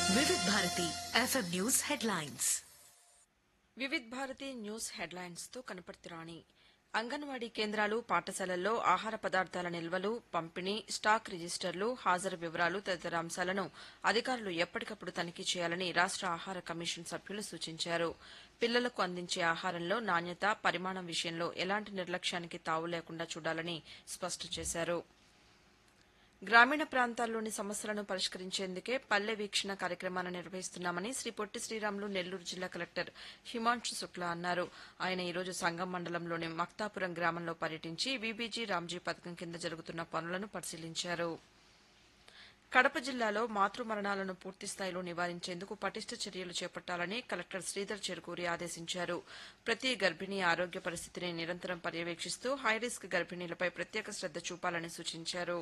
వివిధ Bharati FM news headlines Vividh Bharati news headlines తో కనపడుతురాణి అంగన్వాడీ కేంద్రాలు పాఠశాలల్లో ఆహార పదార్థాల నిల్వలు పంపిణీ స్టాక్ రిజిస్టర్లు హాజరు వివరాలు తదితర అంశాలను అధికారులు ఎప్పటికప్పుడు తనిఖీ చేయాలని రాష్ట ఆహార కమిషన్ సభ్యులు సూచించారు పిల్లలకు అందించే ఆహారంలో నాణ్యత పరిమాణం విషయంలో ఎలాంటి నిర్లక్ష్యానికి తావు లేకుండా చూడాలని స్పష్టం చేశారు గ్రామీణ ప్రాంతాల్లోని సమస్యలను పరిష్కరించేందుకే పల్లె వీక్షణ కార్యక్రమాన్ని నిర్వహిస్తున్నామని శ్రీ పొట్టి శ్రీరాములు నెల్లూరు జిల్లా కలెక్టర్ హిమాంశు శుక్లా అన్నారు ఆయన ఈరోజు సంగం మండలంలోని మక్తాపురం గ్రామంలో పర్యటించి వీబీజీ రామ్జీ పథకం కింద జరుగుతున్న పనులను పరిశీలించారు కడప జిల్లాలో మాతృ మరణాలను పూర్తిస్థాయిలో నివారించేందుకు పటిష్ట చర్యలు చేపట్టాలని కలెక్టర్ శ్రీధర్ చెరుకూరి ఆదేశించారు ప్రతి గర్భిణీ ఆరోగ్య పరిస్థితిని నిరంతరం పర్యవేక్షిస్తూ హైరిస్క్ గర్భిణీలపై ప్రత్యేక శ్రద్ద చూపాలని సూచించారు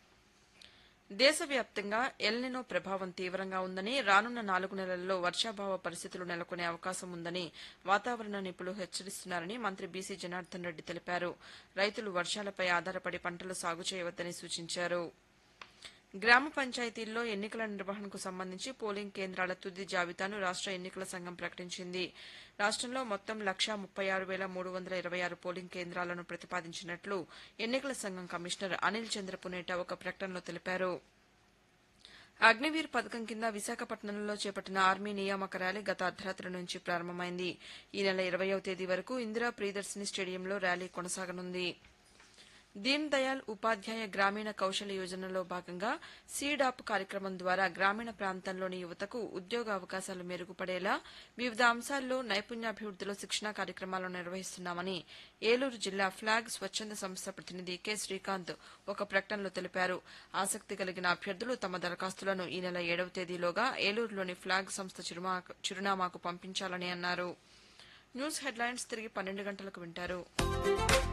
దేశవ్యాప్తంగా ఎల్నినో ప్రభావం తీవ్రంగా ఉందని రానున్న నాలుగు నెలల్లో వర్షాభావ పరిస్థితులు నెలకొనే అవకాశం ఉందని వాతావరణ నిపుణులు హెచ్చరిస్తున్నారని మంత్రి బీసీ జనార్దన్ రెడ్డి తెలిపారు రైతులు వర్షాలపై ఆధారపడి పంటలు సాగు చేయవద్దని సూచించారు గ్రామ పంచాయతీల్లో ఎన్నికల నిర్వహణకు సంబంధించి పోలింగ్ కేంద్రాల తుది జాబితాను రాష్ట ఎన్నికల సంఘం ప్రకటించింది రాష్టంలో మొత్తం లక్షా ముప్పై ఆరు వేల మూడు వందల ఇరవై ఆరు పోలింగ్ కేంద్రాలను ప్రతిపాదించినట్లు ఎన్నికల సంఘం కమిషనర్ అనిల్ చంద్ర పునేట ఒక ప్రకటనలో తెలిపారు అగ్నివీర్ పథకం కింద విశాఖపట్నంలో చేపట్టిన ఆర్మీ నియామక ర్యాలీ గత అర్ధరాత్రి నుంచి ప్రారంభమైంది ఈ నెల ఇరవయవ తేదీ వరకు ఇందిరా ప్రియదర్శిని స్టేడియంలో ర్యాలీ కొనసాగనుంది దీన్ దయాళ్ ఉపాధ్యాయ గ్రామీణ కౌశల యోజనలో భాగంగా సీడాప్ కార్యక్రమం ద్వారా గ్రామీణ ప్రాంతంలోని యువతకు ఉద్యోగ అవకాశాలు మెరుగుపడేలా వివిధ అంశాల్లో నైపుణ్యాభివృద్దిలో శిక్షణా కార్యక్రమాలు నిర్వహిస్తున్నామని ఏలూరు జిల్లా ఫ్లాగ్ స్వచ్ఛంద సంస్థ ప్రతినిధి కె శ్రీకాంత్ ఒక ప్రకటనలో తెలిపారు ఆసక్తి కలిగిన అభ్యర్థులు తమ దరఖాస్తులను ఈ నెల ఏడవ తేదీలోగా ఏలూరులోని ఫ్లాగ్ సంస్థ చిరుమా- చిరునామాకు పంపించాలని అన్నారు న్యూస్ హెడ్లైన్స్ తిరిగి పన్నెండు గంటలకు వింటారు